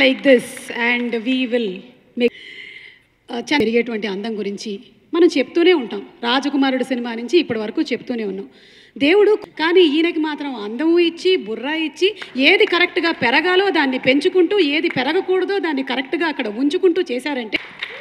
like this and we will make పెరిగేటువంటి అందం గురించి మనం చెప్తూనే ఉంటాం రాజకుమారుడు సినిమా నుంచి ఇప్పటి వరకు చెప్తూనే ఉన్నాం దేవుడు కానీ ఈయనకి మాత్రం అందము ఇచ్చి బుర్ర ఇచ్చి ఏది కరెక్ట్గా పెరగాలో దాన్ని పెంచుకుంటూ ఏది పెరగకూడదో దాన్ని కరెక్ట్గా అక్కడ ఉంచుకుంటూ చేశారంటే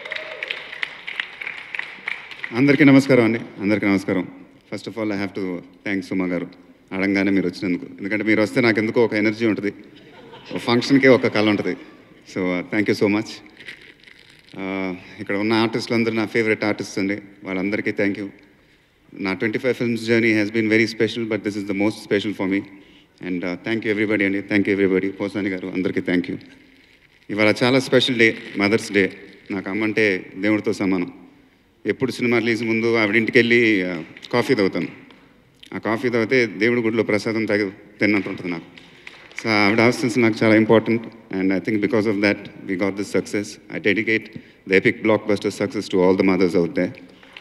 అందరికీ నమస్కారం అండి అందరికీ నమస్కారం first of all I have to thanks Suma garu అడగగానే మీరు వచ్చినందుకు ఎందుకంటే మీరు వస్తే నాకు ఎందుకో ఒక ఎనర్జీ ఉంటుంది ఒక ఫంక్షన్కే ఒక కళ ఉంటుంది so thank you so much ఇక్కడ ఉన్న ఆర్టిస్టులు అందరూ నా ఫేవరెట్ ఆర్టిస్ట్ అండి వాళ్ళందరికీ థ్యాంక్ యూ నా twenty five films journey has been very special but this is the most special for me and thank you everybody అండి thank you everybody Posani garu అందరికీ థ్యాంక్ యూ ఇవాళ చాలా స్పెషల్ డే మదర్స్ డే నాకు అమ్మంటే దేవుడితో సమానం ఎప్పుడు సినిమా రిలీజ్ ముందు ఆవిడింటికి వెళ్ళి ఆ, కాఫీ తాగుతాను ఆ కాఫీ తాగితే దేవుడి గుడిలో ప్రసాదం తాగి తిన్నట్టు ఉంటుంది నాకు సో ఆవిడ హాస్టల్స్ నాకు చాలా important and I think because of that we got this success I dedicate the epic blockbuster success to all the mothers out there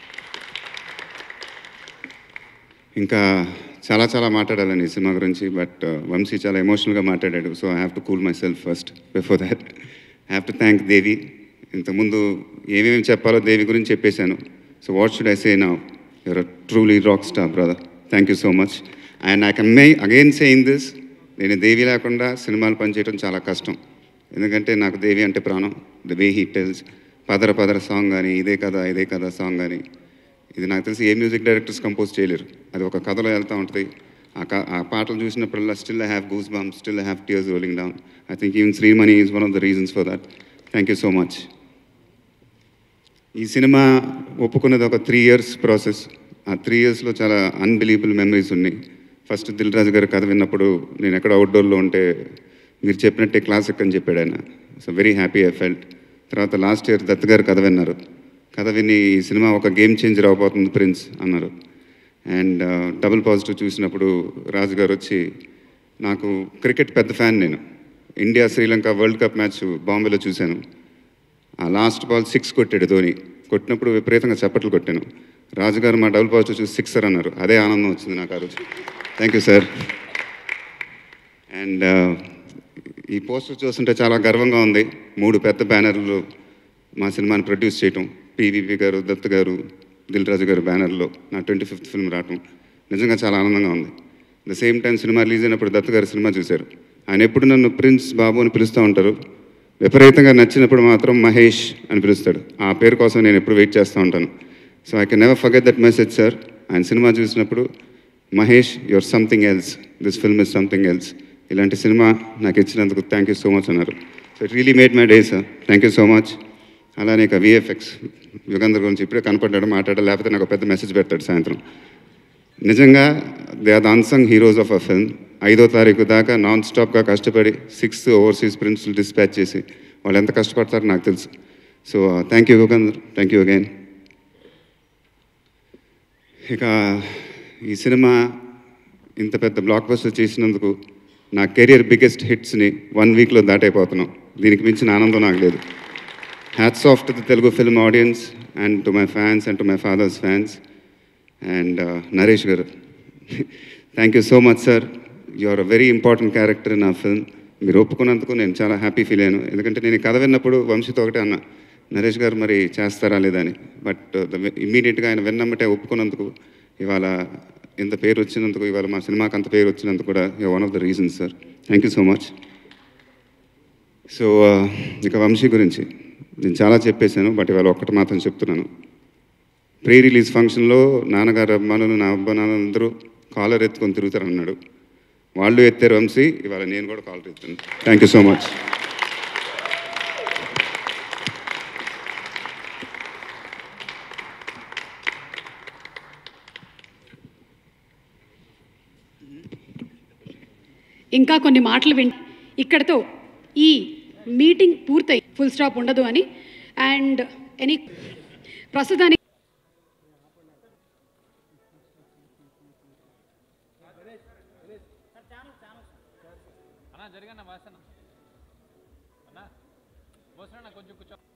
ఇంకా చాలా చాలా మాట్లాడాలని ఈ సినిమా గురించి బట్ వంశీ చాలా ఎమోషనల్గా మాట్లాడాడు so I have to cool myself first before that I have to thank Devi ఇంతకుముందు ఏమేమి చెప్పాలో దేవి గురించి చెప్పేశాను so what should I say now you're truly rock star brother thank you so much and I can may again saying this నేను దేవి లేకుండా సినిమాలు పనిచేయడం చాలా కష్టం ఎందుకంటే నాకు దేవి అంటే ప్రాణం ద వే హీ టెల్స్ పదర పదర సాంగ్ కానీ ఇదే కదా ఇదే కదా సాంగ్ కానీ ఇది నాకు తెలిసి ఏ మ్యూజిక్ డైరెక్టర్స్ కంపోజ్ చేయలేరు అది ఒక కథలో వెళ్తూ ఉంటుంది ఆ క ఆ పాటలు చూసినప్పుడల్లా still I have goose bumps still I have tears rolling down I think even Sreemani is one of the reasons for that thank you so much ఈ సినిమా ఒప్పుకున్నది ఒక త్రీ ఇయర్స్ ప్రాసెస్ ఆ త్రీ ఇయర్స్లో చాలా అన్బిలీవబుల్ మెమరీస్ ఉన్నాయి first Dil Raju garu కథ విన్నప్పుడు నేను ఎక్కడ అవుట్డోర్లో ఉంటే మీరు చెప్పినట్టే క్లాసిక్ అని చెప్పాడు ఆయన so very happy I felt తర్వాత లాస్ట్ ఇయర్ దత్ గారు కథ విన్నారు కథ విని ఈ సినిమా ఒక గేమ్ చేంజర్ అవబోతుంది ప్రిన్స్ అన్నారు అండ్ డబుల్ పాజిటివ్ చూసినప్పుడు రాజు గారు వచ్చి నాకు క్రికెట్ పెద్ద ఫ్యాన్ నేను India Sri Lanka world cup match బాంబేలో చూశాను ఆ లాస్ట్ బాల్ సిక్స్ కొట్టాడు ధోని కొట్టినప్పుడు విపరీతంగా చప్పట్లు కొట్టాను రాజుగారు మా డబుల్ పాజిటివ్ చూసి సిక్సర్ అన్నారు అదే ఆనందం వచ్చింది నాకు ఆ రోజు థ్యాంక్ యూ సార్ అండ్ ఈ పోస్టర్ చూస్తుంటే చాలా గర్వంగా ఉంది మూడు పెద్ద బ్యానర్లు మా సినిమాని ప్రొడ్యూస్ చేయటం పివిపి గారు దత్ గారు దిల్ రాజు గారు బ్యానర్లో నా ట్వంటీ ఫిఫ్త్ ఫిల్మ్ రావటం నిజంగా చాలా ఆనందంగా ఉంది the same time cinema release అయినప్పుడు దత్ గారు సినిమా చూశారు ఆయన ఎప్పుడు నన్ను ప్రిన్స్ బాబు అని పిలుస్తూ ఉంటారు విపరీతంగా నచ్చినప్పుడు మాత్రం మహేష్ అని పిలుస్తాడు ఆ పేరు కోసం నేను ఎప్పుడు వెయిట్ చేస్తూ ఉంటాను so I can never forget that message sir ఆయన సినిమా చూసినప్పుడు Mahesh your something else this film is something else ఇలాంటి సినిమా నాకు ఇచ్చినందుకు థ్యాంక్ యూ సో మచ్ అన్నారు so it really made my day sir thank you so much అలానే ఇక VFX Yugandhar గురించి ఇప్పుడే కనపడ్డాడు మాట్లాడాడు లేకపోతే నాకు ఒక పెద్ద మెసేజ్ పెడతాడు సాయంత్రం నిజంగా they are the unsung heroes of a film ఐదో తారీఖు దాకా నాన్ స్టాప్గా కష్టపడి సిక్స్త్ ఓవర్సీస్ ప్రిన్స్లు డిస్పాచ్ చేసి వాళ్ళు ఎంత కష్టపడతారో నాకు తెలుసు so thank you Yugandhar thank you again ఇక ఈ సినిమా ఇంత పెద్ద బ్లాక్ బస్టర్ చేసినందుకు నా కెరియర్ బిగ్గెస్ట్ హిట్స్ని వన్ వీక్లో దాటైపోతున్నాం దీనికి మించిన ఆనందం నాకు లేదు hats off to the Telugu film audience and to my fans and to my father's fans and Naresh garu thank you so much sir you are a very important character in ఆ film మీరు ఒప్పుకున్నందుకు నేను చాలా హ్యాపీ ఫీల్ అయ్యాను ఎందుకంటే నేను ఈ కథ విన్నప్పుడు వంశీతో ఒకటే అన్నా నరేష్ గారు మరి చేస్తారా లేదా అని బట్ ఇమ్మీడియట్గా ఆయన విన్నమ్మటే ఒప్పుకున్నందుకు ఇవాళ ఇంత పేరు వచ్చినందుకు ఇవాళ మా సినిమాకి అంత పేరు వచ్చినందుకు కూడా one of the reasons sir thank you so much so ఇక వంశీ గురించి నేను చాలా చెప్పేశాను బట్ ఇవాళ ఒక్కటి మాత్రం చెప్తున్నాను ప్రీ రిలీజ్ ఫంక్షన్లో నాన్నగారు అభిమానులు నా అభిమానులు అందరూ కాలర్ ఎత్తుకొని తిరుగుతారు అన్నాడు వాళ్ళు ఎత్తారు వంశీ ఇవాళ నేను కూడా కాలర్ ఎత్తాను థ్యాంక్ యూ సో మచ్ ఇంకా కొన్ని మాటలు విన్ ఇక్కడతో ఈ మీటింగ్ పూర్తయి ఫుల్ స్టాప్ ఉండదు అని అండ్ ఎనీ ప్రస్తుతానికి అన్నా జరిగన్న వాసన అన్నా మోసన కొంచెం కూర్చో